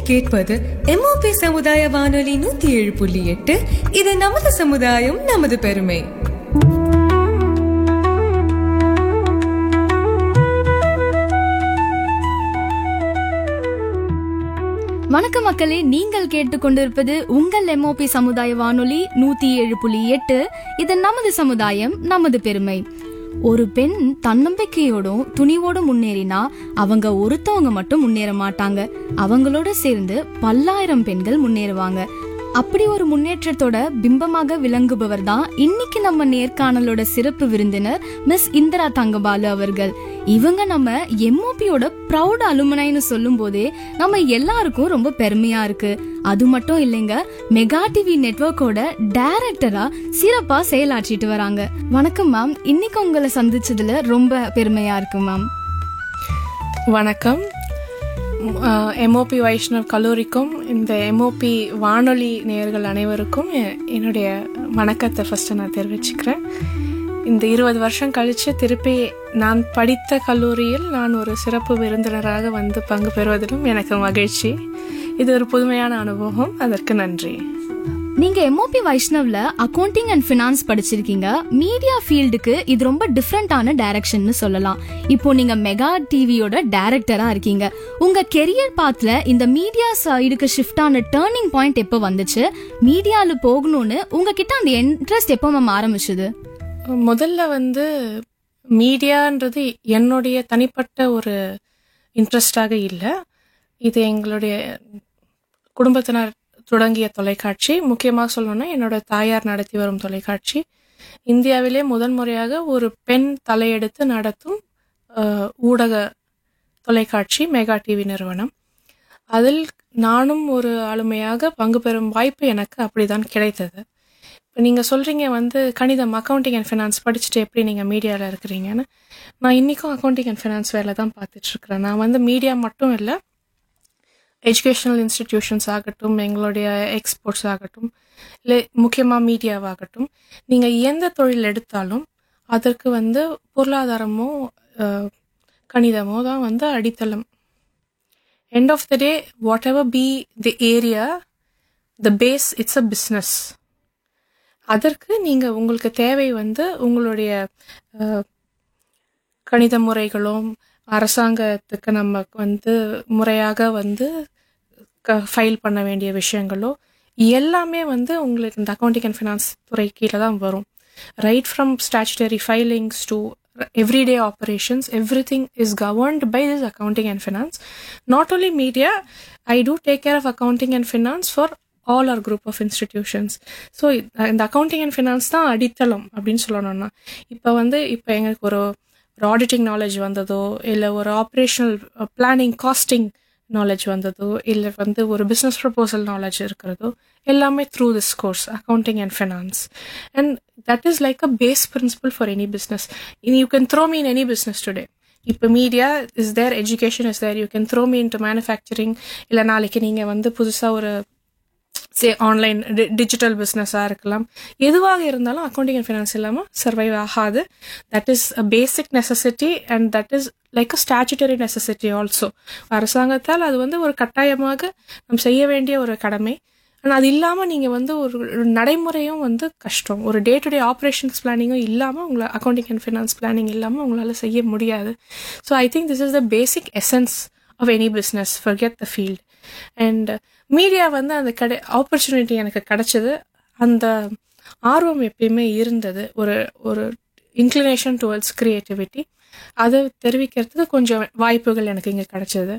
கேட்பது எம்ஓபி சமுதாய வானொலி நூத்தி ஏழு புள்ளி எட்டு இது நமது சமுதாயம் நமது பெருமை வணக்கம் மக்களே நீங்கள் கேட்டுக்கொண்டிருப்பது உங்கள் எம்ஓபி சமுதாய வானொலி நூத்தி ஏழு புள்ளி எட்டு இது நமது சமுதாயம் நமது பெருமை ஒரு பெண் தன்னம்பிக்கையோடும் துணிவோடும் முன்னேறினா அவங்க ஒருத்தவங்க மட்டும் முன்னேற மாட்டாங்க அவங்களோட சேர்ந்து பல்லாயிரம் பெண்கள் முன்னேறுவாங்க அப்படி ஒரு முன்னேற்றத்தோட பிம்பமாக விளங்குபவர் தான் இன்னைக்கு நம்ம நேர்காணலோட சிறப்பு விருந்தினர் மிஸ் இந்திரா தங்கபாலு அவர்கள் இவங்க நம்ம எம்ஓபியோட ப்ரௌட் அலுமனைன்னு சொல்லும் போதே நம்ம எல்லாருக்கும் ரொம்ப பெருமையா இருக்கு அது மட்டும் இல்லைங்க மெகா டிவி நெட்வொர்க்கோட டைரக்டரா சிறப்பா செயலாற்றிட்டு வராங்க வணக்கம் மேம் இன்னைக்கு உங்களை சந்திச்சதுல ரொம்ப பெருமையா இருக்கு மேம் வணக்கம் எம்ஓபி வைஷ்ணவ் கல்லூரிக்கும் இந்த எம்ஓபி வானொலி நேயர்கள் அனைவருக்கும் எ- என்னுடைய வணக்கத்தை ஃபஸ்ட்டு நான் தெரிவிச்சுக்கிறேன் இந்த இருபது வருஷம் கழித்து திருப்பி நான் படித்த கல்லூரியில் நான் ஒரு சிறப்பு விருந்தினராக வந்து பங்கு பெறுவதிலும் எனக்கு மகிழ்ச்சி இது ஒரு புதுமையான அனுபவம் அதற்கு நன்றி நீங்க எம்ஓபி வைஷ்ணவ்ல அக்கவுண்டிங் அண்ட் ஃபினான்ஸ் படிச்சிருக்கீங்க மீடியா ஃபீல்டுக்கு இது ரொம்ப டிஃப்ரெண்டான டைரக்ஷன்னு சொல்லலாம் இப்போ நீங்க மெகா டிவியோட டைரக்டரா இருக்கீங்க உங்க கெரியர் பாத்ல இந்த மீடியா சைடுக்கு ஷிஃப்ட் ஆன டேர்னிங் பாயிண்ட் எப்போ வந்துச்சு மீடியால போகணும்னு உங்ககிட்ட அந்த இன்ட்ரெஸ்ட் எப்போ மேம் ஆரம்பிச்சது முதல்ல வந்து மீடியான்றது என்னுடைய தனிப்பட்ட ஒரு இன்ட்ரெஸ்டாக இல்லை இது எங்களுடைய குடும்பத்தினர் தொடங்கிய தொலைக்காட்சி முக்கியமாக சொல்லணும்னா என்னோட தாயார் நடத்தி வரும் தொலைக்காட்சி இந்தியாவிலே முதல் முறையாக ஒரு பெண் தலையெடுத்து நடத்தும் அஹ், ஊடக தொலைக்காட்சி மெகா டிவி நிறுவனம் அதில் நானும் ஒரு ஆளுமையாக பங்கு பெறும் வாய்ப்பு எனக்கு அப்படிதான் கிடைத்தது இப்போ நீங்கள் சொல்கிறீங்க வந்து கணிதம் அக்கௌண்டிங் அண்ட் ஃபினான்ஸ் படிச்சுட்டு எப்படி நீங்கள் மீடியாவில் இருக்கிறீங்கன்னு நான் இன்றைக்கும் அக்கௌண்டிங் அண்ட் ஃபினான்ஸ் வேலை தான் பார்த்துட்ருக்குறேன் நான் வந்து மீடியா மட்டும் இல்லை எஜுகேஷனல் இன்ஸ்டிடியூஷன்ஸ் ஆகட்டும் எங்களுடைய எக்ஸ்போர்ட்ஸ் ஆகட்டும் இல்லை முக்கியமாக மீடியாவாகட்டும் நீங்கள் எந்த தொழில் எடுத்தாலும் அதற்கு வந்து பொருளாதாரமோ அஹ், கணிதமோ தான் வந்து அடித்தளம் end of the day whatever be the area the base it's a business அதற்கு நீங்க உங்களுக்கு தேவை வந்து உங்களுடைய அஹ், கணித முறைகளும் அரசாங்கத்துக்கு நம்ம வந்து முறையாக வந்து ஃபைல் பண்ண வேண்டிய விஷயங்களோ எல்லாமே வந்து உங்களுக்கு இந்த அக்கௌண்டிங் அண்ட் ஃபினான்ஸ் துறை கீழே தான் வரும் right from statutory filings to everyday operations everything is governed by this accounting and finance not only media i do take care of accounting and finance for all our group of institutions so இந்த accounting and finance தான் அடித்தளம் அப்படின்னு சொல்லணும்னா இப்போ வந்து இப்போ எங்களுக்கு ஒரு ஒரு ஆடிட்டிங் நாலேஜ் வந்ததோ இல்லை ஒரு ஆப்ரேஷனல் பிளானிங் காஸ்டிங் நாலேஜ் வந்ததோ இல்லை வந்து ஒரு பிஸ்னஸ் ப்ரப்போசல் நாலேஜ் இருக்கிறதோ எல்லாமே through this course accounting and finance and that is like a base principle for any business you can throw me in any business today இப்போ media is there education is there you can throw me into manufacturing இல்லை நாளைக்கு நீங்கள் வந்து புதுசாக ஒரு சே online digital பிஸ்னஸாக இருக்கலாம் எதுவாக இருந்தாலும் அக்கௌண்டிங் அண்ட் ஃபினான்ஸ் இல்லாமல் சர்வைவ் ஆகாது that is a basic necessity and that is like a statutory necessity also அரசாங்கத்தால் அது வந்து ஒரு கட்டாயமாக நாம் செய்ய வேண்டிய ஒரு கடமை ஆனால் அது இல்லாமல் நீங்கள் வந்து ஒரு ஒரு நடைமுறையும் வந்து கஷ்டம் ஒரு டே டு டே ஆப்ரேஷன்ஸ் பிளானிங்கும் இல்லாமல் உங்களை அக்கௌண்டிங் அண்ட் ஃபினான்ஸ் பிளானிங் இல்லாமல் உங்களால் செய்ய முடியாது so I think this is the basic essence of any business forget the field and media வந்து அந்த கடை ஆப்பர்ச்சுனிட்டி எனக்கு கிடைச்சது அந்த ஆர்வம் எப்பயுமே இருந்தது ஒரு ஒரு இன்க்ளினேஷன் டுவர்ட்ஸ் கிரியேட்டிவிட்டி அதை தெரிவிக்கிறதுக்கு கொஞ்சம் வாய்ப்புகள் எனக்கு இங்கே கிடைச்சது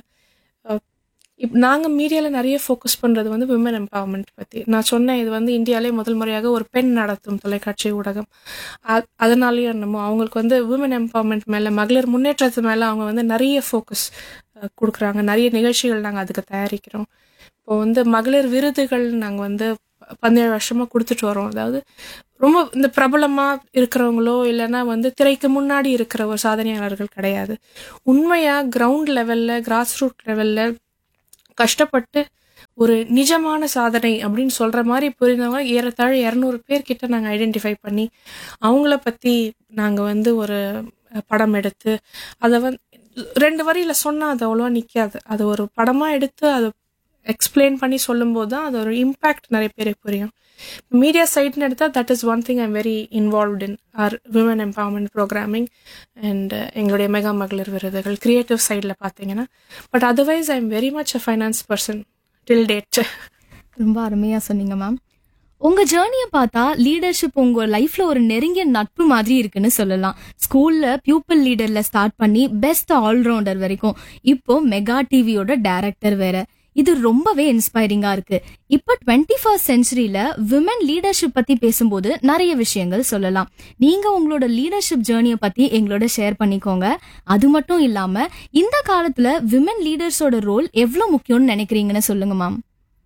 இப் நாங்கள் மீடியாவில் நிறைய ஃபோக்கஸ் பண்ணுறது வந்து விமன் எம்பவர்மெண்ட் பற்றி நான் சொன்னேன் இது வந்து இந்தியாவிலே முதல் முறையாக ஒரு பெண் நடத்தும் தொலைக்காட்சி ஊடகம் அ- அதனாலயும் என்னமோ அவங்களுக்கு வந்து விமன் எம்பவர்மெண்ட் மேலே மகளிர் முன்னேற்றத்து மேலே அவங்க வந்து நிறைய ஃபோக்கஸ் கொடுக்குறாங்க நிறைய நிகழ்ச்சிகள் நாங்கள் அதுக்கு தயாரிக்கிறோம் இப்போ வந்து மகளிர் விருதுகள் நாங்கள் வந்து பதினேழு வருஷமாக கொடுத்துட்டு வரோம் அதாவது ரொம்ப இந்த பிரபலமாக இருக்கிறவங்களோ இல்லைன்னா வந்து திரைக்கு முன்னாடி இருக்கிற ஒரு சாதனையாளர்கள் கிடையாது உண்மையாக கிரவுண்ட் லெவலில் கிராஸ் ரூட் லெவலில் கஷ்டப்பட்டு ஒரு நிஜமான சாதனை அப்படின்னு சொல்ற மாதிரி புரிந்தவங்க ஏறத்தாழ இரநூறு பேர் கிட்ட நாங்கள் ஐடென்டிஃபை பண்ணி அவங்கள பத்தி நாங்க வந்து ஒரு அஹ், படம் எடுத்து அதை வந்து ரெண்டு வரியில சொன்னா அது அவ்வளோவா நிக்காது அது ஒரு படமா எடுத்து அதை எக்ஸ்பிளைன் பண்ணி சொல்லும்போது தான் அதோட இம்பேக்ட் நிறைய பேருக்கு புரியும் மீடியா சைட்னு எடுத்தால் that is one thing I'm very involved in our women empowerment programming and எங்களுடைய மெகா மகளிர் விருதுகள் கிரியேட்டிவ் சைடில் பார்த்தீங்கன்னா but otherwise I am very much a finance person till date ரொம்ப அருமையா சொன்னீங்க மேம் உங்க ஜேர்னியை பார்த்தா லீடர்ஷிப் உங்க லைஃப்ல ஒரு நெருங்கிய நட்பு மாதிரி இருக்குன்னு சொல்லலாம் ஸ்கூல்ல பியூப்பிள் லீடர்ல ஸ்டார்ட் பண்ணி பெஸ்ட் ஆல்ரவுண்டர் வரைக்கும் இப்போ மெகா டிவியோட டைரக்டர் வேற இது ரொம்பவே இன்ஸ்பைரிங்கா இருக்கு இப்ப டுவெண்ட்டி ஃபர்ஸ்ட் செஞ்சுரியில விமன் லீடர்ஷிப் பத்தி பேசும்போது நிறைய விஷயங்கள் சொல்லலாம் நீங்க உங்களோட லீடர்ஷிப் ஜேர்னியை பத்தி எங்களோட ஷேர் பண்ணிக்கோங்க அது மட்டும் இல்லாம இந்த காலத்துல விமன் லீடர்ஸோட ரோல் எவ்வளவு முக்கியம்னு நினைக்கிறீங்கன்னு சொல்லுங்க மேம்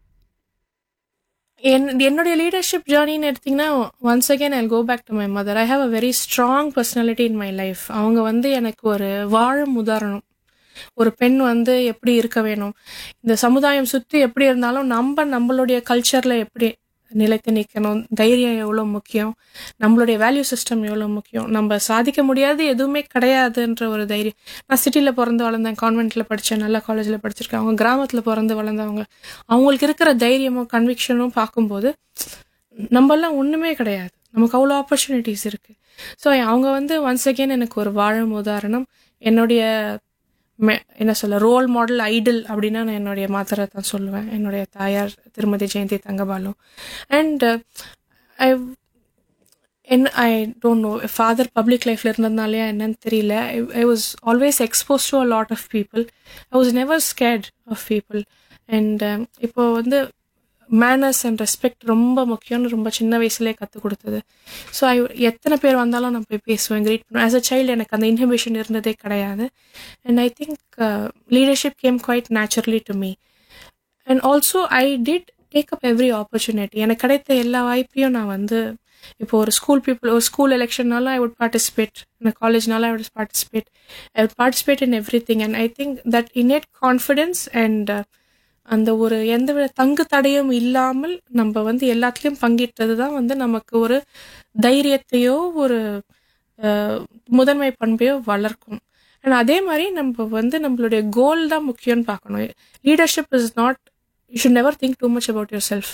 என் என்னுடைய லீடர்ஷிப் ஜேர்னின்னு எடுத்திங்கன்னா once again I go back to my mother I have a very strong personality in my life அவங்க வந்து எனக்கு ஒரு வாழும் உதாரணம் ஒரு பெண் வந்து எப்படி இருக்க வேணும் இந்த சமுதாயம் சுற்றி எப்படி இருந்தாலும் நம்ம நம்மளுடைய கல்ச்சரில் எப்படி நிலைத்து நிற்கணும் தைரியம் எவ்வளோ முக்கியம் நம்மளுடைய வேல்யூ சிஸ்டம் எவ்வளோ முக்கியம் நம்ம சாதிக்க முடியாது எதுவுமே கிடையாதுன்ற ஒரு தைரியம் நான் சிட்டியில் பிறந்து வளர்ந்தேன் கான்வென்ட்டில் படித்தேன் நல்ல காலேஜில் படிச்சிருக்கேன் அவங்க கிராமத்தில் பிறந்து வளர்ந்தவங்க அவங்களுக்கு இருக்கிற தைரியமும் கன்விக்ஷனும் பார்க்கும்போது நம்மளாம் ஒன்றுமே கிடையாது நமக்கு அவ்வளோ ஆப்பர்ச்சுனிட்டிஸ் இருக்குது ஸோ அவங்க வந்து ஒன்ஸ் அகேன் எனக்கு ஒரு வாழும் உதாரணம் என்னுடைய மெ- என்ன சொல்ல ரோல் மாடல் ஐடல் அப்படின்னா நான் என்னுடைய மாத்தரை தான் சொல்லுவேன் என்னுடைய தாயார் திருமதி ஜெயந்தி தங்கபாலு அண்ட் ஐ என்ன I don't know father public லைஃப்ல இருந்ததுனாலயா என்னன்னு தெரியல I was always expose to a lot of people I was never scared of people and இப்போ வந்து மேனர்ஸ் அண்ட் ரெஸ்பெக்ட் ரொம்ப முக்கியம்னு ரொம்ப சின்ன வயசுலேயே கற்றுக் கொடுத்தது ஸோ ஐ எத்தனை பேர் வந்தாலும் நான் போய் பேசுவேன் கிரீட் பண்ணுவேன் ஆஸ் அ சைல்டு எனக்கு அந்த இன்ஹிபிஷன் இருந்ததே கிடையாது and I think leadership came quite naturally to me and also I did take up every opportunity எனக்கு கிடைத்த எல்லா வாய்ப்பையும் நான் வந்து இப்போ ஒரு ஸ்கூல் பீப்புள் ஒரு ஸ்கூல் எலெக்ஷன்னாலும் ஐ வுட் பார்ட்டிசிபேட் இந்த காலேஜ்னாலும் I would participate I would participate in everything and I think that innate confidence and அந்த ஒரு எந்தவித தங்கு தடையும் இல்லாமல் நம்ம வந்து எல்லாத்துலேயும் பங்கிட்டது தான் வந்து நமக்கு ஒரு தைரியத்தையோ ஒரு அஹ், முதன்மை பண்பையோ வளர்க்கும் அண்ட் அதே மாதிரி நம்ம வந்து நம்மளுடைய கோல் தான் முக்கியம்னு பார்க்கணும் leadership is not you should never think too much about yourself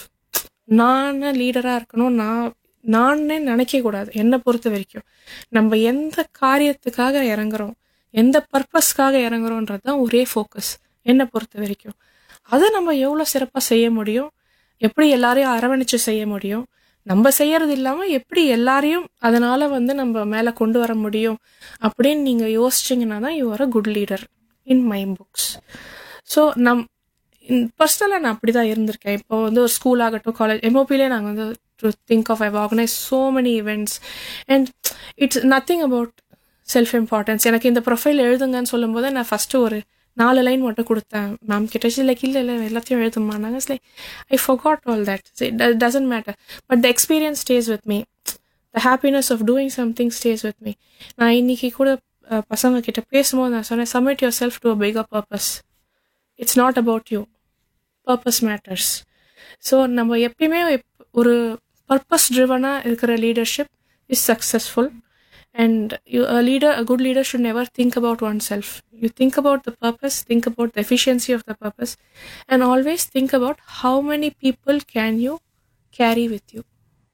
நான் லீடராக இருக்கணும் நான் நானே நினைக்க கூடாது என்னை பொறுத்த வரைக்கும் நம்ம எந்த காரியத்துக்காக இறங்குறோம் எந்த பர்பஸ்க்காக இறங்குறோன்றது தான் ஒரே ஃபோக்கஸ் என்னை பொறுத்த வரைக்கும் அதை நம்ம எவ்வளோ சிறப்பாக செய்ய முடியும் எப்படி எல்லாரையும் அரவணைச்சு செய்ய முடியும் நம்ம செய்யறது இல்லாமல் எப்படி எல்லாரையும் அதனால வந்து நம்ம மேலே கொண்டு வர முடியும் அப்படின்னு நீங்கள் யோசிச்சிங்கன்னா தான் you are a good leader in my books so நம் பர்சனலாக நான் அப்படி தான் இருந்திருக்கேன் இப்போ வந்து ஒரு ஸ்கூல் ஆகட்டும் காலேஜ் எம்ஓபிலே நாங்கள் வந்து to think of I've organise so many events and it's nothing about self importance எனக்கு இந்த ப்ரொஃபைல் எழுதுங்கன்னு சொல்லும்போது நான் ஃபஸ்ட்டு ஒரு நாலு லைன் மட்டும் கொடுத்தேன் மேம் கிட்ட லைக் இல்லை இல்லை எல்லாத்தையும் எழுதுமானாங்க like I forgot all that doesn't matter but the experience stays with me the happiness of doing something stays with me நான் இன்னைக்கு கூட அஹ், பசங்க கிட்ட பேசும்போது நான் சொன்னேன் submit yourself to a bigger purpose it's not about you purpose matters so நம்ம எப்பயுமே எப்- ஒரு பர்பஸ் ட்ரிவனாக இருக்கிற leadership is successful and you a leader a good leader should never think about one oneself you think about the purpose think about the efficiency of the purpose and always think about how many people can you carry with you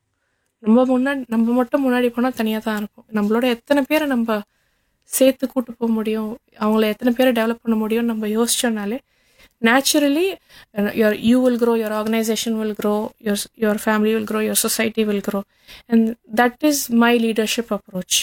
நம்ம முன்னாடி நம்ம மட்டும் முன்னாடி போனால் தனியாக தான் இருக்கும் நம்மளோட எத்தனை பேரை நம்ம சேர்த்து கூட்டு போக முடியும் அவங்கள எத்தனை பேரை டெவலப் பண்ண முடியும் நம்ம யோசிச்சோனாலே naturally uh, your you will grow your organization will grow your your family will grow your society will grow and that is my leadership approach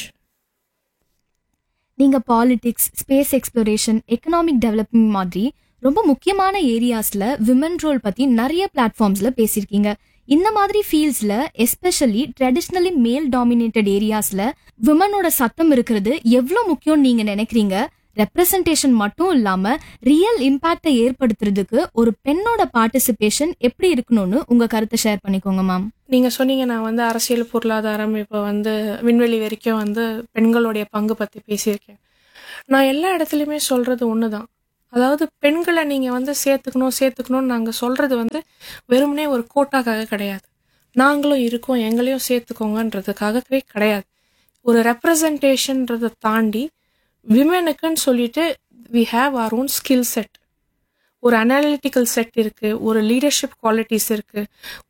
நீங்க politics space exploration economic development மாதிரி ரொம்ப முக்கியமான ஏரியாஸ்ல women role பத்தி நிறைய பிளாட்ஃபார்ம்ஸ்ல பேசியிருக்கீங்க இந்த மாதிரி ஃபீல்ட்ஸ்ல எஸ்பெஷலி ட்ரெடிஷ்னலி மேல் டாமினேட்டட் ஏரியாஸ்ல விமனோட சத்தம் இருக்கிறது எவ்வளவு முக்கியம் நீங்க நினைக்கிறீங்க ரெப்ரசன்டேஷன் மட்டும் இல்லாம ரியல் இம்பாக்டை ஏற்படுத்துறதுக்கு ஒரு பெண்ணோட பார்ட்டிசிபேஷன் எப்படி இருக்கணும்னு உங்க கருத்தை ஷேர் பண்ணிக்கோங்க மேம் நீங்க சொன்னீங்க நான் வந்து அரசியல் பொருளாதாரம் இப்போ வந்து விண்வெளி வரைக்கும் வந்து பெண்களுடைய பங்கு பத்தி பேசியிருக்கேன் நான் எல்லா இடத்துலையுமே சொல்றது ஒண்ணுதான் அதாவது பெண்களை நீங்க வந்து சேர்த்துக்கணும் சேர்த்துக்கணும்னு நாங்க சொல்றது வந்து வெறுமனே ஒரு கோட்டாக்காக கிடையாது நாங்களும் இருக்கோம் எங்களையும் சேர்த்துக்கோங்கன்றதுக்காகவே கிடையாது ஒரு ரெப்ரசன்டேஷன்றதை தாண்டி விமெனுக்குன்னு சொல்லிட்டு we have our own skill set ஒரு அனாலிட்டிக்கல் செட் இருக்கு ஒரு லீடர்ஷிப் குவாலிட்டிஸ் இருக்கு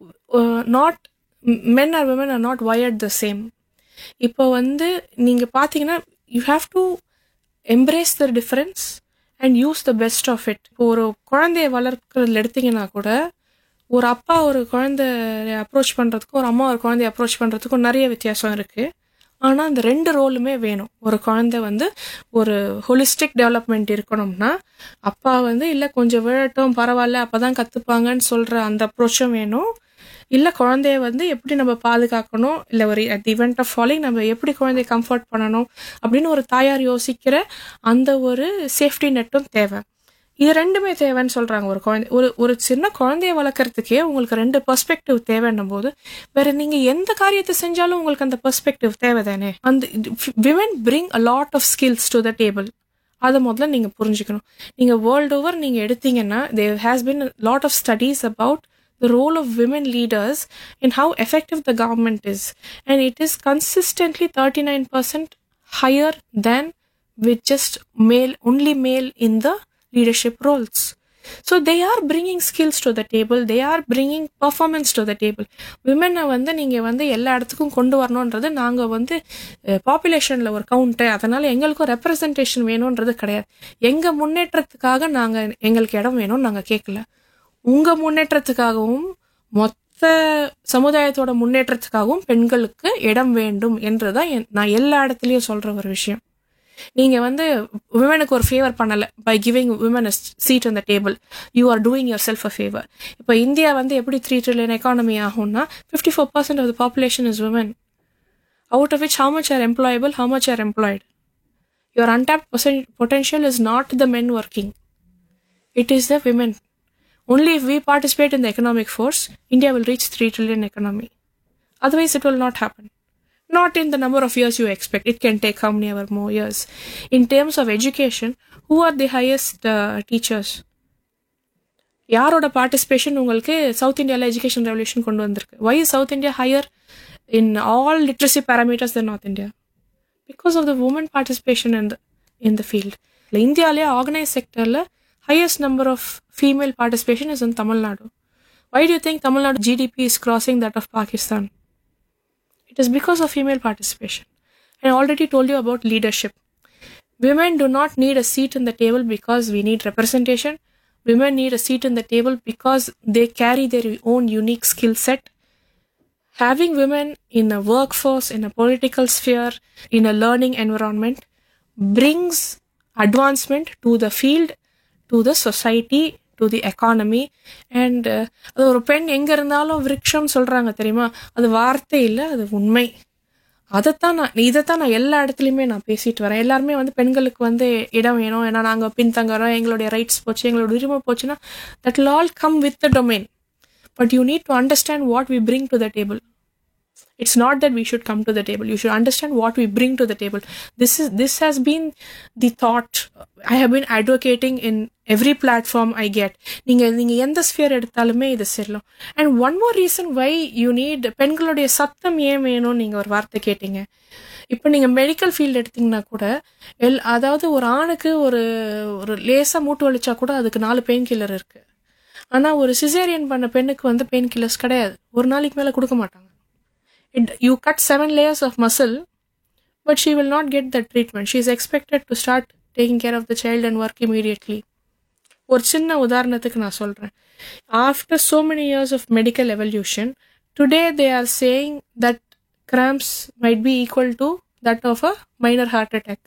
not men are women are not wired the same இப்போ வந்து நீங்க பாத்தீங்கன்னா you have to embrace the difference and use the best of it இப்போ ஒரு குழந்தைய வளர்க்குறதுல எடுத்தீங்கன்னா கூட ஒரு அப்பா ஒரு குழந்தைய அப்ரோச் பண்றதுக்கும் ஒரு அம்மா ஒரு குழந்தைய அப்ரோச் பண்றதுக்கும் நிறைய வித்தியாசம் இருக்கு ஆனா அந்த ரெண்டு ரோலுமே வேணும் ஒரு குழந்தை வந்து ஒரு ஹோலிஸ்டிக் டெவலப்மெண்ட் இருக்கணும்னா அப்பா வந்து இல்ல கொஞ்சம் விழட்டும் பரவாயில்ல அப்பதான் கத்துப்பாங்கன்னு சொல்ற அந்த அப்ரோச்சும் வேணும் இல்ல குழந்தைய வந்து எப்படி நம்ம பாதுகாக்கணும் இல்ல ஒரு at the event of falling நம்ம எப்படி குழந்தைய கம்ஃபர்ட் பண்ணணும் அப்படின்னு ஒரு தாயார் யோசிக்கிற அந்த ஒரு சேஃப்டி நெட்டும் தேவை இது ரெண்டுமே தேவைன்னு சொல்றாங்க ஒரு குழந்தை ஒரு ஒரு சின்ன குழந்தைய வளர்க்கறதுக்கே உங்களுக்கு ரெண்டு பெர்ஸ்பெக்டிவ் தேவைன்னும் போது வேற நீங்க எந்த காரியத்தை செஞ்சாலும் உங்களுக்கு அந்த பெர்ஸ்பெக்டிவ் தேவை தானே அந்த women bring a lot of skills to the table அதை முதல்ல நீங்க புரிஞ்சுக்கணும் நீங்க வேர்ல்ட் ஓவர் நீங்க எடுத்தீங்கன்னா there has been lot of studies about the role of women leaders and how effective the government is. And it is consistently 39% higher than with just male, only male in the leadership roles. So they are bringing skills to the table. They are bringing performance to the table. விமனை வந்து நீங்க வந்து எல்லா இடத்துக்கும் கொண்டு வரணுன்றது நாங்க வந்து பாப்புலேஷன்ல ஒரு கவுண்ட் அதனால எங்களுக்கும் ரெப்ரசன்டேஷன் வேணும்ன்றது கிடையாது எங்க முன்னேற்றத்துக்காக நாங்க எங்களுக்கு இடம் வேணும்னு நாங்க கேட்கல உங்க முன்னேற்றத்துக்காகவும் மொத்த சமுதாயத்தோட முன்னேற்றத்துக்காகவும் பெண்களுக்கு இடம் வேண்டும் என்றுதான் என்- நான் எல்லா இடத்துலயும் சொல்ற ஒரு விஷயம் நீங்க வந்து விமனுக்கு ஒரு ஃபேவர் பண்ணல by giving women seat on the table you are doing yourself a favour இப்போ இந்தியா வந்து எப்படி த்ரீ ட்ரில்லியன் எக்கானமி ஆகும்னா fifty four percent of the population is women out of which how much are employable how much are employed your untapped poten- potential is not the men working it is the women only if we participate in the economic force india will reach 3 trillion economy otherwise it will not happen not in the number of years you expect it can take how many ever more years in terms of education who are the highest uh, teachers யாரோட participation உங்களுக்கு south இந்தியாவில் education revolution கொண்டு வந்திருக்கு why south India higher in all literacy parameters the north India because of the woman participation in the in the field இந்தியாவிலே organise செக்டரில் highest number of female participation is in Tamil Nadu why to think Tamil Nadu GDP is crossing that of Pakistan It is because of female participation. I already told you about leadership. Women do not need a seat in the table because we need representation. Women need a seat in the table because they carry their own unique skill set. Having women in a workforce, in a political sphere, in a learning environment brings advancement to the field, to the society, to the economy and அது ஒரு பெண் எங்க இருந்தாலும் விருட்சம் சொல்றாங்க தெரியுமா அது வார்த்தை இல்லை அது உண்மை அதைத்தான் நான் இதைத்தான் நான் எல்லா இடத்துலையுமே நான் பேசிட்டு வரேன் எல்லாருமே வந்து பெண்களுக்கு வந்து இடம் வேணும் ஏன்னா நாங்கள் பின்தங்குறோம் எங்களுடைய ரைட்ஸ் போச்சு எங்களோட உரிமை போச்சுன்னா that will all come with the domain but you need to understand what we bring to the table it's not that we should come to the table you should understand what we bring to the table this is this has been the thought i have been advocating in every platform i get நீங்க நீங்க எந்த sphere எடுத்தாலுமே இது செல்லும் and one more reason why you need பெண்களுடைய சத்தம் ஏன் வேணும்னு நீங்க ஒரு வார்த்தை கேட்டீங்க இப்போ நீங்க மெடிக்கல் ஃபீல்டு எடுத்தீங்கன்னா கூட எல் அதாவது ஒரு ஆணுக்கு ஒரு ஒரு லேசா மூட்டு வலிச்சா கூட அதுக்கு நாலு பெயின் கில்லர் இருக்கு ஆனா ஒரு சிசேரியன் பண்ண பெண்ணுக்கு வந்து பெயின் கில்லர்ஸ் கிடையாது ஒரு நாளைக்கு மேல கொடுக்க மாட்டாங்க it, you cut seven layers of muscle, but she will not get that treatment. She is expected to start taking care of the child and work immediately. ஒரு சின்ன உதாரணத்துக்கு நான் சொல்றேன் after so many years of medical evolution today they are saying that cramps might be equal to that of a minor heart attack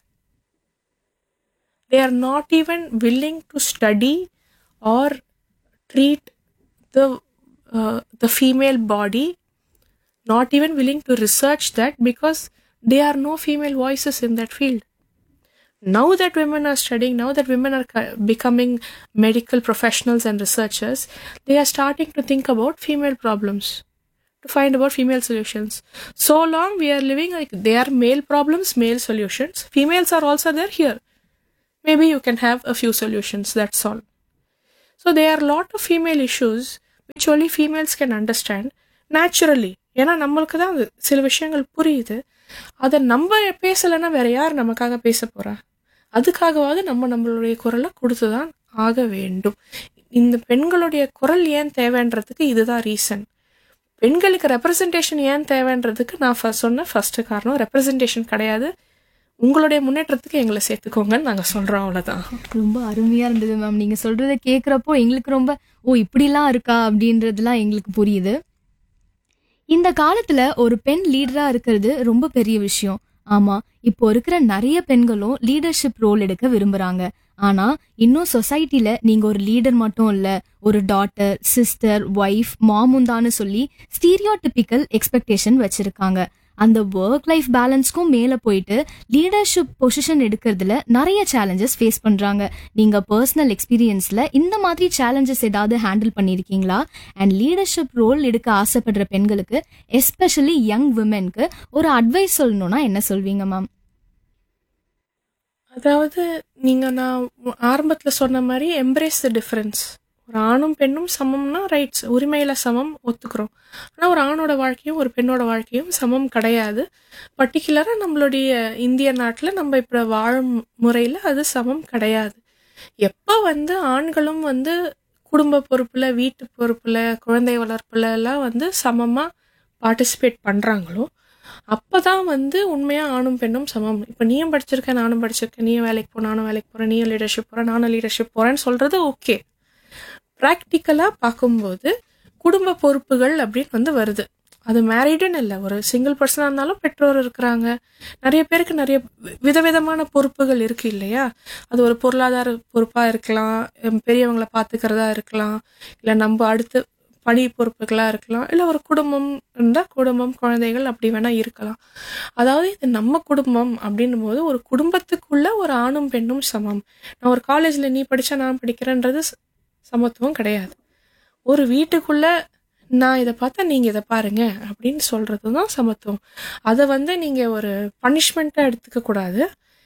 they are not even willing to study or treat the uh, the female body not even willing to research that because there are no female voices in that field. Now that women are studying, now that women are co- becoming medical professionals and researchers, they are starting to think about female problems, to find about female solutions. So long we are living like they are male problems, male solutions. Females are also there here. Maybe you can have a few solutions, that's all. So there are a lot of female issues which only females can understand naturally. ஏன்னா நம்மளுக்கு தான் அது சில விஷயங்கள் புரியுது அதை நம்ம பேசலைன்னா வேற யார் நமக்காக பேச போறா அதுக்காகவாவது நம்ம நம்மளுடைய குரலை கொடுத்து தான் ஆக வேண்டும் இந்த பெண்களுடைய குரல் ஏன் தேவைன்றதுக்கு இதுதான் ரீசன் பெண்களுக்கு ரெப்ரசன்டேஷன் ஏன் தேவைன்றதுக்கு நான் first சொன்ன ஃபர்ஸ்ட் காரணம் ரெப்ரசன்டேஷன் கிடையாது உங்களுடைய முன்னேற்றத்துக்கு எங்களை சேர்த்துக்கோங்கன்னு நாங்கள் சொல்கிறோம் அவ்வளோதான் ரொம்ப அருமையா இருந்தது மேம் நீங்க சொல்றத கேக்குறப்போ எங்களுக்கு ரொம்ப ஓ இப்படிலாம் இருக்கா அப்படின்றதுலாம் எங்களுக்கு புரியுது இந்த காலத்துல ஒரு பெண் லீடரா இருக்கிறது ரொம்ப பெரிய விஷயம் ஆமா இப்போ இருக்கிற நிறைய பெண்களும் லீடர்ஷிப் ரோல் எடுக்க விரும்புறாங்க ஆனா இன்னும் சொசைட்டில நீங்க ஒரு லீடர் மட்டும் இல்ல ஒரு டாட்டர் சிஸ்டர் ஒய்ஃப் மாமுந்தான்னு சொல்லி ஸ்டீரியோடிபிக்கல் எக்ஸ்பெக்டேஷன் வச்சிருக்காங்க அந்த ஒர்க் லைஃப் பேலன்ஸ்க்கும் மேல போயிட்டு லீடர்ஷிப் பொசிஷன் எடுக்கிறதுல நிறைய சேலஞ்சஸ் ஃபேஸ் பண்றாங்க நீங்க பர்சனல் எக்ஸ்பீரியன்ஸ்ல இந்த மாதிரி சேலஞ்சஸ் ஏதாவது ஹேண்டில் பண்ணிருக்கீங்களா அண்ட் லீடர்ஷிப் ரோல் எடுக்க ஆசைப்படுற பெண்களுக்கு எஸ்பெஷலி யங் விமென்க்கு ஒரு அட்வைஸ் சொல்லணும்னா என்ன சொல்வீங்க மேம் அதாவது நீங்க நான் ஆரம்பத்துல சொன்ன மாதிரி எம்ப்ரேஸ் த டிஃபரன்ஸ் ஒரு ஆணும் பெண்ணும் சமம்னா ரைட்ஸ் உரிமையில சமம் ஒத்துக்கிறோம் ஆனா ஒரு ஆணோட வாழ்க்கையும் ஒரு பெண்ணோட வாழ்க்கையும் சமம் கிடையாது பர்டிகுலரா நம்மளுடைய இந்திய நாட்டுல நம்ம இப்ப வாழும் முறையில அது சமம் கிடையாது எப்ப வந்து ஆண்களும் வந்து குடும்ப பொறுப்புல வீட்டு பொறுப்புல குழந்தை வளர்ப்புல எல்லாம் வந்து சமமா பார்ட்டிசிபேட் பண்றாங்களோ அப்பதான் வந்து உண்மையா ஆணும் பெண்ணும் சமம் இப்ப நீயும் படிச்சிருக்க நானும் படிச்சிருக்கேன் நீயும் வேலைக்கு போ நானும் வேலைக்கு போறேன் நீயும் லீடர்ஷிப் போற நானும் லீடர்ஷிப் போறேன்னு சொல்றது ஓகே ப்ராக்டிக்கலா பார்க்கும்போது குடும்ப பொறுப்புகள் அப்படின்னு வந்து வருது அது மேரீடுன்னு இல்லை ஒரு சிங்கிள் பர்சனாக இருந்தாலும் பெற்றோர் இருக்கிறாங்க நிறைய பேருக்கு நிறைய வி- விதவிதமான பொறுப்புகள் இருக்கு இல்லையா அது ஒரு பொருளாதார பொறுப்பாக இருக்கலாம் எம் பெரியவங்களை பார்த்துக்கிறதா இருக்கலாம் இல்லை நம்ம அடுத்து பணி பொறுப்புகளாக இருக்கலாம் இல்லை ஒரு குடும்பம் இருந்தால் குடும்பம் குழந்தைகள் அப்படி வேணால் இருக்கலாம் அதாவது இது நம்ம குடும்பம் அப்படின்னும் போது ஒரு குடும்பத்துக்குள்ள ஒரு ஆணும் பெண்ணும் சமம் நான் ஒரு காலேஜில் நீ படிச்சா நான் படிக்கிறேன்றது ச- சமத்துவம் கிடையாது ஒரு வீட்டுக்குள்ள நான் இதை பார்த்தா நீங்க இதை பாருங்க அப்படின்னு சொல்றது தான் சமத்துவம் அதை வந்து நீங்க ஒரு பனிஷ்மெண்ட்டா எடுத்துக்க கூடாது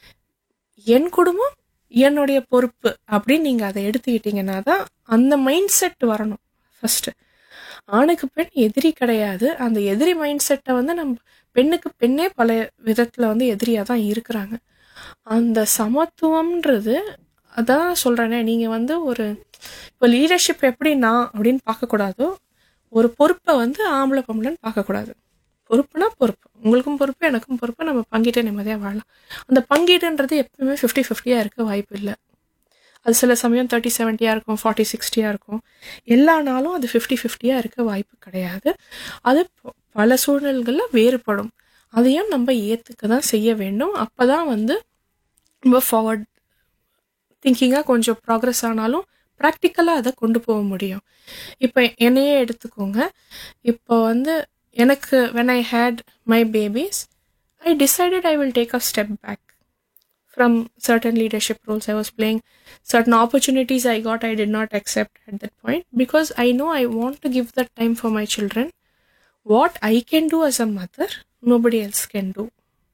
என் குடும்பம் என்னுடைய பொறுப்பு அப்படின்னு நீங்க அதை எடுத்துக்கிட்டீங்கன்னா தான் அந்த மைண்ட் செட் வரணும் ஃபர்ஸ்ட் ஆணுக்கு பெண் எதிரி கிடையாது அந்த எதிரி மைண்ட் செட்டை வந்து நம்ம பெண்ணுக்கு பெண்ணே பல விதத்துல வந்து எதிரியா தான் இருக்கிறாங்க அந்த சமத்துவம்ன்றது அதான் சொல்றேனே நீங்க வந்து ஒரு இப்போ லீடர்ஷிப் எப்படி நான் அப்படின்னு பார்க்கக்கூடாதோ ஒரு பொறுப்பை வந்து ஆம்பளை பொம்பளைன்னு பார்க்கக்கூடாது பொறுப்புனா பொறுப்பு உங்களுக்கும் பொறுப்பு எனக்கும் பொறுப்பு நம்ம பங்கிட்டே நிம்மதியாக வாழலாம் அந்த பங்கீடுன்றது எப்பவுமே ஃபிஃப்டி ஃபிஃப்டியாக இருக்க வாய்ப்பு இல்லை அது சில சமயம் தேர்ட்டி செவன்ட்டியாக இருக்கும் ஃபார்ட்டி சிக்ஸ்டியாக இருக்கும் எல்லா நாளும் அது ஃபிஃப்டி ஃபிஃப்டியாக இருக்க வாய்ப்பு கிடையாது அது ப- பல சூழ்நிலைகளில் வேறுபடும் அதையும் நம்ம ஏற்றுக்க தான் செய்ய வேண்டும் அப்போ தான் வந்து ரொம்ப ஃபார்வர்ட் திங்கிங்காக கொஞ்சம் ப்ராக்ரஸ் ஆனாலும் ப்ராக்டிக்கலாக அதை கொண்டு போக முடியும் இப்போ என்னையே எடுத்துக்கோங்க இப்போ வந்து எனக்கு when I had my babies I decided I will take a step back from certain leadership roles I was playing certain opportunities I got I did not accept at that point because I know I want to give that time for my children what I can do as a mother nobody else can do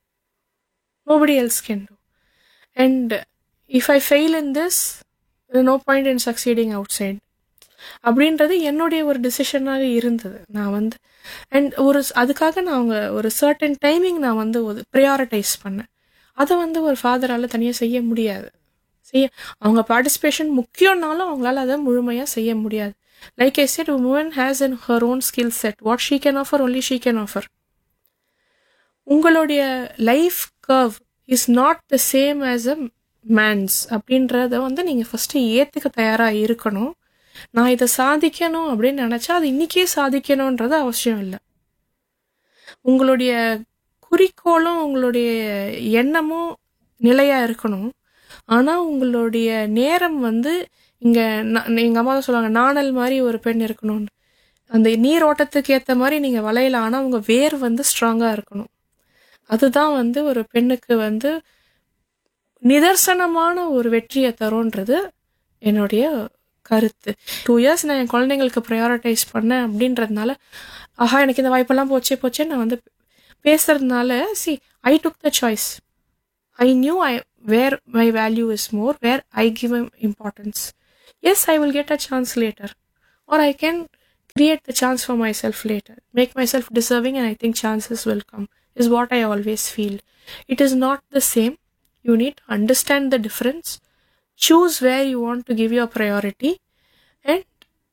nobody else can do and if i fail in this there's no point in succeeding outside அப்படின்றது என்னுடைய ஒரு டிசிஷனாக இருந்தது நான் வந்து and ஒரு அதுக்காக நான் அவங்க ஒரு சர்டன் டைமிங் நான் வந்து ஒரு ப்ரையாரிட்டைஸ் பண்ணேன் அதை வந்து ஒரு ஃபாதரால் தனியாக செய்ய முடியாது செய்ய அவங்க பார்ட்டிசிபேஷன் முக்கியம்னாலும் அவங்களால அதை முழுமையாக செய்ய முடியாது like I said woman has in her own skill set what she can offer only she can offer உங்களுடைய life curve is not the same as a man's அப்படின்றத வந்து நீங்கள் ஃபஸ்ட்டு ஏற்றுக்க தயாராக இருக்கணும் நான் இதை சாதிக்கணும் அப்படின்னு நினச்சா அது இன்னைக்கே சாதிக்கணுன்றது அவசியம் இல்லை உங்களுடைய குறிக்கோளும் உங்களுடைய எண்ணமும் நிலையாக இருக்கணும் ஆனால் உங்களுடைய நேரம் வந்து இங்கே எங்கள் அம்மா தான் சொல்லுவாங்க நாணல் மாதிரி ஒரு பெண் இருக்கணும்னு அந்த நீரோட்டத்துக்கு ஏற்ற மாதிரி நீங்கள் வளையல ஆனால் உங்கள் வேர் வந்து ஸ்ட்ராங்காக இருக்கணும் அதுதான் வந்து ஒரு பெண்ணுக்கு வந்து நிதர்சனமான ஒரு வெற்றியை தரும்ன்றது என்னுடைய கருத்து டூ இயர்ஸ் நான் என் குழந்தைங்களுக்கு ப்ரையாரிட்டைஸ் பண்ணேன் அப்படின்றதுனால ஆஹா எனக்கு இந்த வாய்ப்பெல்லாம் போச்சே போச்சே நான் வந்து பேசுறதுனால see I took the choice I knew I where my value is more where I give importance yes I will get a chance later or I can create the chance for myself later make myself deserving and i think chances will come is what i always feel it is not the same you need to understand the difference choose where you want to give your priority and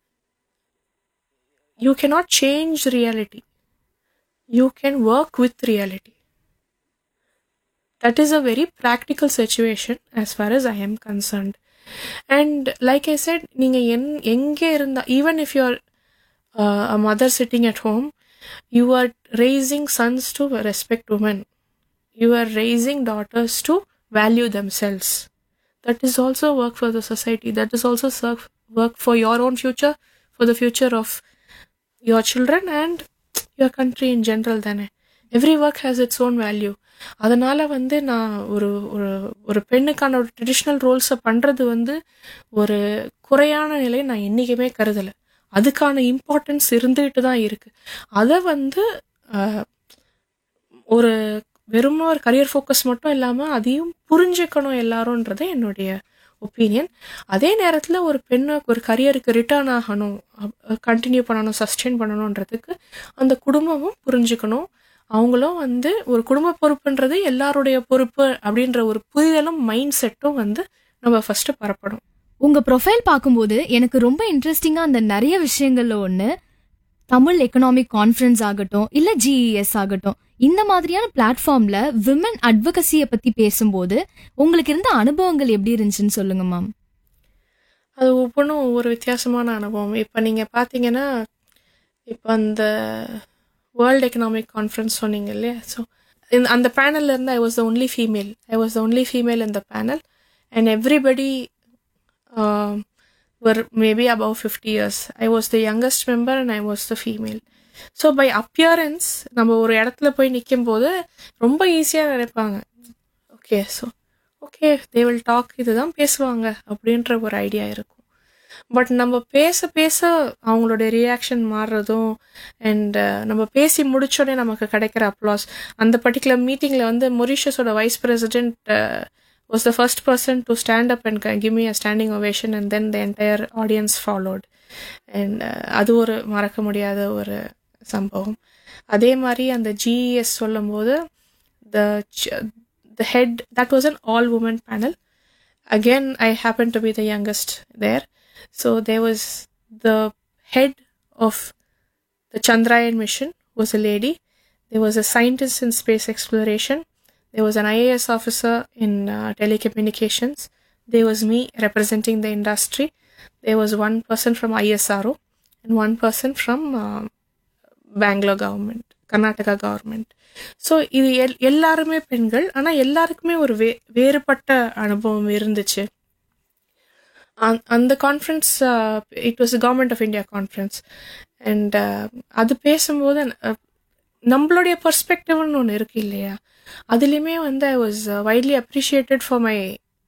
you cannot change reality you can work with reality that is a very practical situation as far as i am concerned and like i said நீங்க என் எங்கே இருந்தா even if you're uh, a mother sitting at home you are raising sons to respect women you are raising daughters to value themselves that is also work for the society that is also serve, work for your own future for the future of your children and your country in general தானே every work has its own value அதனால வந்து நான் ஒரு ஒரு ஒரு பெண்ணுக்கான ஒரு traditional ரோல்ஸை பண்ணுறது வந்து ஒரு குறையான நிலை நான் என்றைக்குமே கருதலை அதுக்கான இம்பார்ட்டன்ஸ் இருந்துகிட்டு தான் இருக்கு அதை வந்து ஆஹ், ஒரு வெறும் ஒரு கரியர் ஃபோக்கஸ் மட்டும் இல்லாமல் அதையும் புரிஞ்சுக்கணும் எல்லாரும்ன்றது என்னுடைய ஒப்பீனியன் அதே நேரத்தில் ஒரு பெண்ணை ஒரு கரியருக்கு ரிட்டர்ன் ஆகணும் கண்டினியூ பண்ணணும் சஸ்டெயின் பண்ணணுன்றதுக்கு அந்த குடும்பமும் புரிஞ்சுக்கணும் அவங்களும் வந்து ஒரு குடும்ப பொறுப்புன்றது எல்லாருடைய பொறுப்பு அப்படின்ற ஒரு புரிதலும் மைண்ட் செட்டும் வந்து நம்ம ஃபர்ஸ்ட் பரப்பணும் உங்க ப்ரொஃபைல் பார்க்கும்போது எனக்கு ரொம்ப இன்ட்ரெஸ்டிங்கா அந்த நிறைய விஷயங்கள்ல ஒண்ணு தமிழ் எக்கனாமிக் கான்ஃபரன்ஸ் ஆகட்டும் இல்ல ஜிஇஎஸ் ஆகட்டும் இந்த மாதிரியான பிளாட்ஃபார்ம்ல விமன் அட்வகசிய பத்தி பேசும்போது உங்களுக்கு இருந்த அனுபவங்கள் எப்படி இருந்துச்சுன்னு சொல்லுங்க மேம் அது ஒவ்வொன்றும் ஒவ்வொரு வித்தியாசமான அனுபவம் இப்போ நீங்கள் பார்த்தீங்கன்னா இப்போ அந்த வேர்ல்ட் எக்கனாமிக் கான்ஃபரன்ஸ் சொன்னீங்க இல்லையா ஸோ அந்த பேனல்ல இருந்து I was the only female I was the only female in the panel and everybody were maybe above 50 years. I was the youngest member and I was the female. So by appearance நம்ம ஒரு இடத்துல போய் நிற்கும் போது ரொம்ப ஈஸியாக நினைப்பாங்க okay so okay they will talk இதுதான் பேசுவாங்க அப்படின்ற ஒரு ஐடியா இருக்கும் பட் நம்ம பேச பேச அவங்களோட ரியாக்ஷன் மாறுறதும் அண்ட் நம்ம பேசி முடிச்சோடனே நமக்கு கிடைக்கிற அப்ளாஸ் அந்த பர்டிகுலர் மீட்டிங்கில் வந்து மொரிஷியஸோட vice president was the first person to stand up and give me a standing ovation and then the entire audience followed and அது ஒரு மறக்க முடியாத ஒரு சம்பவம் அதே மாதிரி அந்த ஜிஇஎஸ் சொல்லும்போது the the head that was an all woman panel again i happened to be the youngest there so there was the head of the chandrayaan mission was a lady there was a scientist in space exploration there was an ias officer in uh, telecommunications there was me representing the industry there was one person from isro and one person from uh, Bangalore government Karnataka government so இது எல் எல்லாருமே பெண்கள் ஆனால் எல்லாருக்குமே ஒரு வே வேறுபட்ட அனுபவம் இருந்துச்சு அந்த- அந்த conference it was government of India conference and அது பேசும்போது அஹ், நம்மளுடைய பர்ஸ்பெக்டிவ்னு ஒன்று இருக்கு இல்லையா அதுலேயுமே வந்து I was widely appreciated for my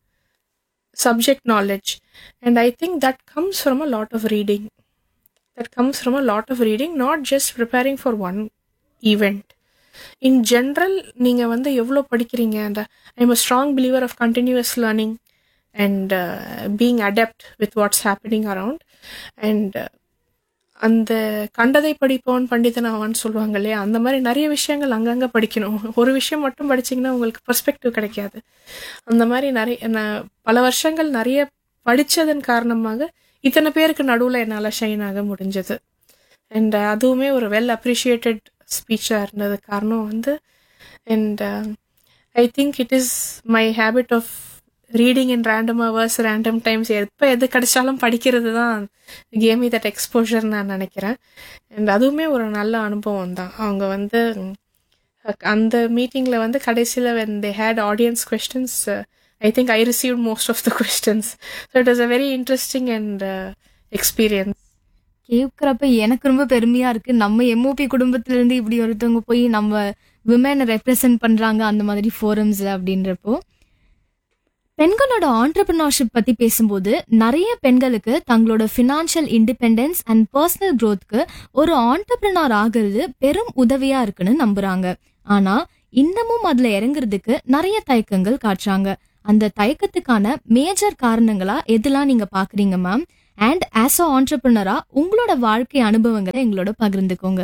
subject knowledge and i think that comes from a lot of reading that comes from a lot of reading not just preparing for one event in general நீங்க வந்து எவ்வளோ படிக்கிறீங்க அந்த I am a strong believer of continuous learning and being adept with what's happening around and அந்த கண்டதை படிப்பவன் பண்டிதன் ஆவான்னு சொல்லுவாங்க இல்லையா அந்த மாதிரி நிறைய விஷயங்கள் அங்கங்கே படிக்கணும் ஒரு விஷயம் மட்டும் படிச்சீங்கன்னா உங்களுக்கு பெர்ஸ்பெக்டிவ் கிடைக்காது அந்த மாதிரி நிறைய நான் பல வருஷங்கள் நிறைய படித்ததன் காரணமாக இத்தனை பேருக்கு நடுவில் என்னால் ஷைன் ஆக முடிஞ்சது அண்ட் அதுவுமே ஒரு வெல் அப்ரிஷியேட்டட் ஸ்பீச்சாக இருந்தது காரணம் வந்து and I think it is my habit of reading in random hours random times எப்போ எது கிடைச்சாலும் படிக்கிறது தான் கேமி தட் எக்ஸ்போஷர் நான் நினைக்கிறேன் அண்ட் அதுவுமே ஒரு நல்ல அனுபவம் தான் அவங்க வந்து அந்த மீட்டிங்கில் வந்து கடைசியில் when they had audience questions I think I receive most of the questions so it is a very interesting and experience கேட்குறப்ப எனக்கு ரொம்ப பெருமையா இருக்கு நம்ம எம்ஓபி குடும்பத்துல இருந்து இப்படி ஒருத்தவங்க போய் நம்ம விமனை ரெப்ரசன்ட் பண்றாங்க அந்த மாதிரி ஃபோரம்ஸ்ல அப்படின்றப்போ பெண்களோட ஆண்டர்பிரினர்ஷிப் பத்தி பேசும்போது நிறைய பெண்களுக்கு தங்களோட ஃபினான்ஷியல் இண்டிபெண்டன்ஸ் அண்ட் பர்சனல் growthக்கு ஒரு ஆண்டர்பிரினர் ஆகிறது பெரும் உதவியா இருக்குன்னு நம்புறாங்க ஆனா இன்னமும் அதுல இறங்குறதுக்கு நிறைய தயக்கங்கள் காட்டுறாங்க அந்த தயக்கத்துக்கான மேஜர் காரணங்களா எதெல்லாம் நீங்க பாக்குறீங்க மேம் அண்ட் ஆஸ் அ ஆண்டர்பிரினரா உங்களோட வாழ்க்கை அனுபவங்களை எங்களோட பகிர்ந்துக்கோங்க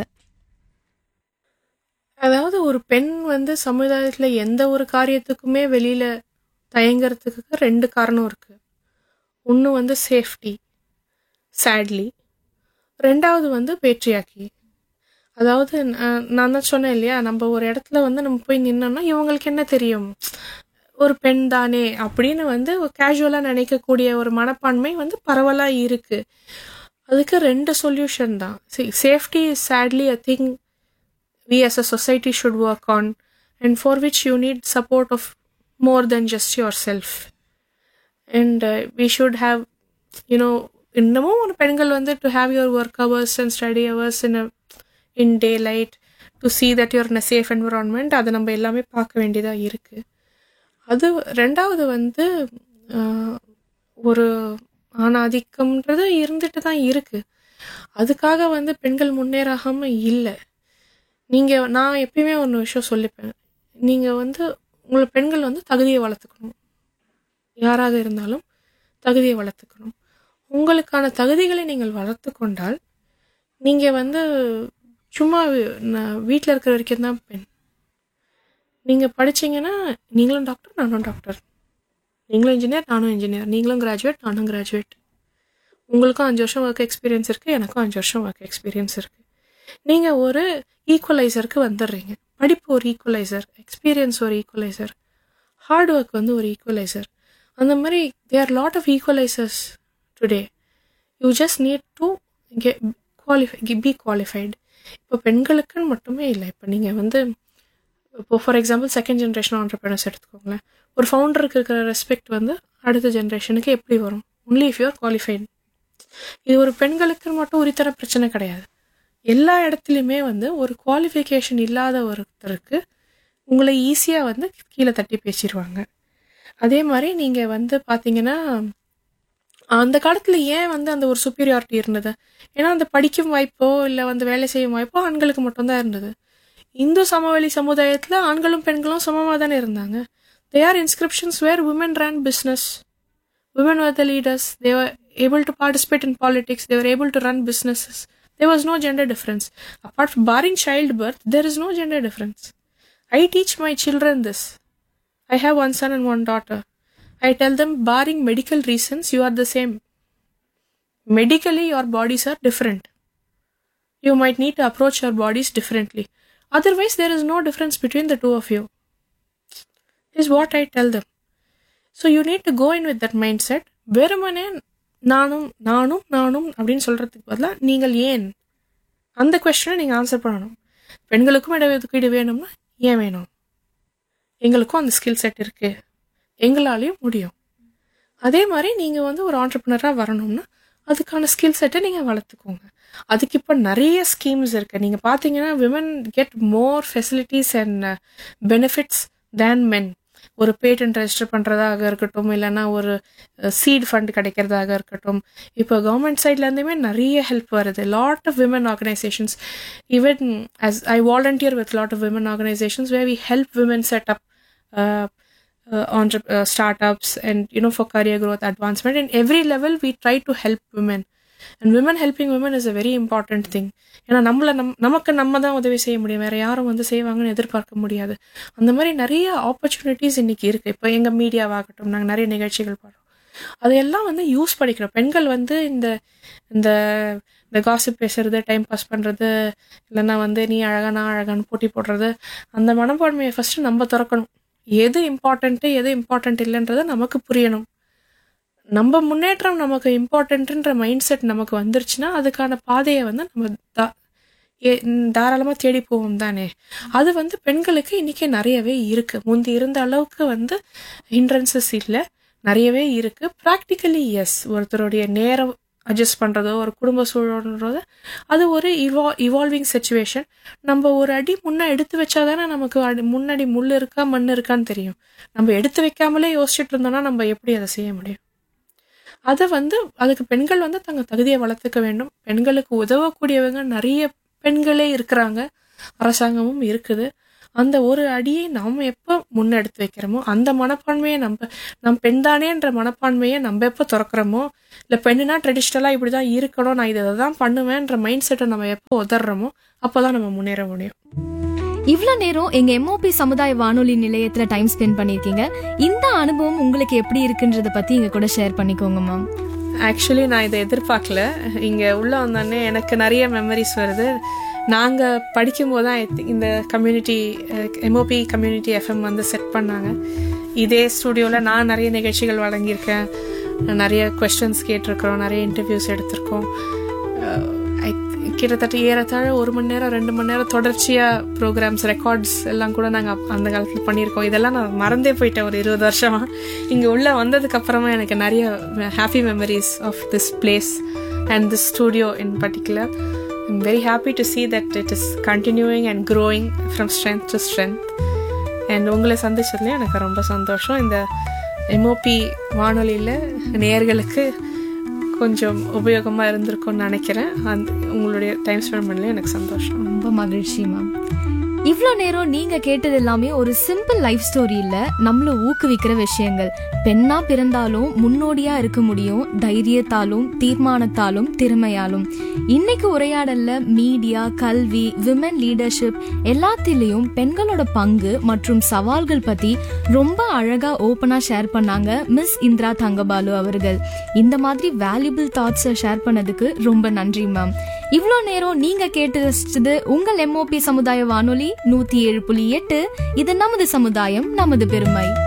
அதாவது ஒரு பெண் வந்து சமுதாயத்தில் எந்த ஒரு காரியத்துக்குமே வெளியில தயங்குறதுக்கு ரெண்டு காரணம் இருக்கு ஒன்று வந்து சேஃப்டி சேட்லி ரெண்டாவது வந்து பேட்ரியாக்கி அதாவது நான் நான் தான் சொன்னேன் இல்லையா நம்ம ஒரு இடத்துல வந்து நம்ம போய் நின்னோம்னா இவங்களுக்கு என்ன தெரியும் ஒரு பெண் தானே அப்படின்னு வந்து கேஷுவலாக நினைக்கக்கூடிய ஒரு மனப்பான்மை வந்து பரவலாக இருக்கு அதுக்கு ரெண்டு சொல்யூஷன் தான் safety is sadly I think we as a society should work on and for which you need support of more than just yourself and uh, we should have you know இன்னமும் ஒரு பெண்கள் வந்து to have your work hours and study hours in in daylight to see that you're in a safe environment அதை நம்ம எல்லாமே பார்க்க வேண்டியதாக இருக்குது அது ரெண்டாவது வந்து ஆஹ், ஒரு ஆணாதிக்கம்ன்றது இருந்துட்டு தான் இருக்குது அதுக்காக வந்து பெண்கள் முன்னேறாகாமல் இல்லை நீங்கள் நான் எப்பயுமே ஒன்று விஷயம் சொல்லிப்பேன் நீங்கள் வந்து உங்களை பெண்கள் வந்து தகுதியை வளர்த்துக்கணும் யாராக இருந்தாலும் தகுதியை வளர்த்துக்கணும் உங்களுக்கான தகுதிகளை நீங்கள் வளர்த்து கொண்டால் நீங்கள் வந்து சும்மா வீட்டில் இருக்கிற வரைக்கும் தான் பெண் நீங்கள் படிச்சீங்கன்னா நீங்களும் டாக்டர் நானும் டாக்டர் நீங்களும் இன்ஜினியர் நானும் இன்ஜினியர் நீங்களும் கிராஜுவேட் நானும் கிராஜுவேட் உங்களுக்கும் அஞ்சு வருஷம் ஒர்க் எக்ஸ்பீரியன்ஸ் இருக்குது எனக்கும் அஞ்சு வருஷம் ஒர்க் எக்ஸ்பீரியன்ஸ் இருக்குது நீங்கள் ஒரு ஈக்குவலைசருக்கு வந்துடுறீங்க படிப்பு ஒரு ஈக்குவலைசர் எக்ஸ்பீரியன்ஸ் ஒரு ஈக்குவலைசர் ஹார்ட் ஒர்க் வந்து ஒரு ஈக்குவலைசர் அந்த மாதிரி there lot of equalisers today you just need to get qualify be qualified இப்போ பெண்களுக்குன்னு மட்டுமே இல்லை இப்போ நீங்கள் வந்து இப்போ for example second generation entrepreneurs எடுத்துக்கோங்களேன் ஒரு ஃபவுண்டருக்கு இருக்கிற ரெஸ்பெக்ட் வந்து அடுத்த ஜென்ரேஷனுக்கு எப்படி வரும் ஒன்லி இஃப் யூஆர் குவாலிஃபைடு இது ஒரு பெண்களுக்கு மட்டும் உரித்தர பிரச்சனை கிடையாது எல்லா இடத்துலையுமே வந்து ஒரு குவாலிஃபிகேஷன் இல்லாத ஒருத்தருக்கு உங்களை ஈஸியாக வந்து கீழே தட்டி பேசிடுவாங்க அதே மாதிரி நீங்கள் வந்து பார்த்தீங்கன்னா அந்த காலத்தில் ஏன் வந்து அந்த ஒரு சுப்பீரியாரிட்டி இருந்தது ஏன்னா அந்த படிக்கும் வாய்ப்போ இல்லை வந்து வேலை செய்யும் வாய்ப்போ ஆண்களுக்கு மட்டும்தான் இருந்தது இந்து சமவெளி சமுதாயத்தில் ஆண்களும் பெண்களும் சமமாக தானே இருந்தாங்க they are inscriptions where woman run business women were the leaders they were able to participate in politics they were able to run businesses there was no gender difference apart from barring childbirth there is no gender difference i teach my children this i have one son and one daughter i tell them barring medical reasons you are the same medically your bodies are different you might need to approach your bodies differently otherwise there is no difference between the two of you is what i tell them so you need to go in with that mindset வெறுமனே நானும் நானும் நானும் அப்படின்னு சொல்கிறதுக்கு பதிலாக நீங்கள் ஏன் அந்த கொஸ்டினை நீங்கள் ஆன்சர் பண்ணணும் பெண்களுக்கும் இடஒதுக்கீடு வேணும்னா ஏன் வேணும் எங்களுக்கும் அந்த ஸ்கில் செட் இருக்குது எங்களாலையும் முடியும் அதே மாதிரி நீங்கள் வந்து ஒரு ஆண்டர்பிரினராக வரணும்னா அதுக்கான ஸ்கில் செட்டை நீங்கள் வளர்த்துக்கோங்க அதுக்கு இப்போ நிறைய ஸ்கீம்ஸ் இருக்குது நீங்கள் பார்த்தீங்கன்னா women get more facilities and benefits than men ஒரு பேட்டன்ட் ரெஜிஸ்டர் பண்ணுறதாக இருக்கட்டும் இல்லைன்னா ஒரு சீட் ஃபண்ட் கிடைக்கிறதாக இருக்கட்டும் இப்போ கவர்மெண்ட் சைட்லேருந்துமே நிறைய ஹெல்ப் வருது lot of women organisations even as I volunteer with lot of women organisations where we help women set up uh, uh, entre- uh, startups and you know for career growth advancement in every level we try to help women and women helping women is a very important thing ஏன்னா நம்மள நம் நமக்கு நம்ம தான் உதவி செய்ய முடியும் வேற யாரும் வந்து செய்வாங்கன்னு எதிர்பார்க்க முடியாது அந்த மாதிரி நிறைய ஆப்பர்ச்சுனிட்டிஸ் இன்னைக்கு இருக்கு இப்போ எங்க மீடியாவாகட்டும் நாங்கள் நிறைய நிகழ்ச்சிகள் பாடுறோம் அதையெல்லாம் வந்து யூஸ் பண்ணிக்கிறோம் பெண்கள் வந்து இந்த இந்த இந்த காசிப் பேசுறது டைம் பாஸ் பண்றது இல்லைன்னா வந்து நீ அழகா நான் அழகான்னு போட்டி போடுறது அந்த மனப்பான்மையை ஃபர்ஸ்ட் நம்ம திறக்கணும் எது இம்பார்ட்டன்ட்டு எது இம்பார்ட்டன்ட் இல்லைன்றது நமக்கு புரியணும் நம்ம முன்னேற்றம் நமக்கு இம்பார்ட்டன்ட்ன்ற மைண்ட் செட் நமக்கு வந்துருச்சுன்னா அதுக்கான பாதையை வந்து நம்ம தா- ஏ- ம், தாராளமா தேடி போவோம் தானே அது வந்து பெண்களுக்கு இன்னைக்கு நிறையவே இருக்கு முந்தி இருந்த அளவுக்கு வந்து ஹிண்ட்ரன்சஸ் இல்லை நிறையவே இருக்கு ப்ராக்டிக்கலி எஸ் ஒருத்தருடைய நேரம் அட்ஜஸ்ட் பண்றதோ ஒரு குடும்ப சூழல்ன்றதோ அது ஒரு இவா இவால்விங் சுச்சுவேஷன் நம்ம ஒரு அடி முன்ன எடுத்து வச்சாதானே நமக்கு அடி முன்னாடி முள் இருக்கா மண் இருக்கான்னு தெரியும் நம்ம எடுத்து வைக்காமலே யோசிச்சுட்டு இருந்தோம்னா நம்ம எப்படி அதை செய்ய முடியும் அதை வந்து அதுக்கு பெண்கள் வந்து தங்க தகுதியை வளர்த்துக்க வேண்டும் பெண்களுக்கு உதவக்கூடியவங்க நிறைய பெண்களே இருக்கிறாங்க அரசாங்கமும் இருக்குது அந்த ஒரு அடியை நாம் எப்போ முன்னெடுத்து வைக்கிறோமோ அந்த மனப்பான்மையை நம்ம நம் பெண்தானேன்ற மனப்பான்மையை நம்ம எப்போ திறக்கிறோமோ இல்லை பெண்ணுனா ட்ரெடிஷ்னலாக இப்படி தான் இருக்கணும் நான் இதை தான் பண்ணுவேன்ற மைண்ட் செட்டை நம்ம எப்போ உதறோமோ அப்போ தான் நம்ம முன்னேற முடியும் இவ்ளோ நேரம் எங்க எம்ஓபி சமுதாய வானொலி நிலையத்துல டைம் ஸ்பெண்ட் பண்ணிருக்கீங்க இந்த அனுபவம் உங்களுக்கு எப்படி இருக்குன்றத பத்தி எங்க கூட ஷேர் பண்ணிக்கோங்க மேம் ஆக்சுவலி நான் இதை எதிர்பார்க்கல இங்கே உள்ளே வந்தோடனே எனக்கு நிறைய மெமரிஸ் வருது நாங்கள் படிக்கும்போது தான் I think இந்த கம்யூனிட்டி எம்ஓபி கம்யூனிட்டி எஃப்எம் வந்து செட் பண்ணாங்க இதே ஸ்டூடியோவில் நான் நிறைய நிகழ்ச்சிகள் வழங்கியிருக்கேன் நிறைய கொஸ்டின்ஸ் கேட்டிருக்கிறோம் நிறைய இன்டர்வியூஸ் எடுத்திருக்கோம் அஹ், I think கிட்டத்தட்ட ஏறத்தாழ ஒரு மணி நேரம் ரெண்டு மணி நேரம் தொடர்ச்சியாக ப்ரோக்ராம்ஸ் ரெக்கார்ட்ஸ் எல்லாம் கூட நாங்கள் அந்த காலத்தில் பண்ணியிருக்கோம் இதெல்லாம் நான் மறந்தே போயிட்டேன் ஒரு இருபது வருஷமா இங்கே உள்ள வந்ததுக்கு அப்புறமா எனக்கு நிறைய happy memories of this place and this studio in particular I'm very happy to see that it is continuing and growing from strength to strength and உங்களை சந்திச்சதுலேயும் எனக்கு ரொம்ப சந்தோஷம் இந்த எம்ஓபி வானொலியில் நேயர்களுக்கு கொஞ்சம் உபயோகமாக இருந்திருக்கும்னு நினைக்கிறேன் அந்த உங்களுடைய டைம் ஸ்பெண்ட் பண்ணலையும் எனக்கு சந்தோஷம் ரொம்ப மகிழ்ச்சி மேம் இவ்ளோ நேரம் நீங்க கேட்டது எல்லாமே ஒரு சிம்பிள் லைஃப் ஸ்டோரி இல்ல நம்மள ஊக்குவிக்கிற விஷயங்கள் பெண்ணா பிறந்தாலும் முன்னோடியா இருக்க முடியும் தைரியத்தாலும் தீர்மானத்தாலும் திறமையாலும் இன்னைக்கு உரையாடல்ல மீடியா கல்வி விமன் லீடர்ஷிப் எல்லாத்திலையும் பெண்களோட பங்கு மற்றும் சவால்கள் பத்தி ரொம்ப அழகா ஓப்பனா ஷேர் பண்ணாங்க மிஸ் இந்திரா தங்கபாலு அவர்கள் இந்த மாதிரி வேல்யூபிள் தாட்ஸை ஷேர் பண்ணதுக்கு ரொம்ப நன்றி மேம் இவ்வளோ நேரம் நீங்க கேட்டு ரசிச்சது உங்கள் எம்ஓபி சமுதாய வானொலி நூத்தி ஏழு புள்ளி எட்டு இது நமது சமுதாயம் நமது பெருமை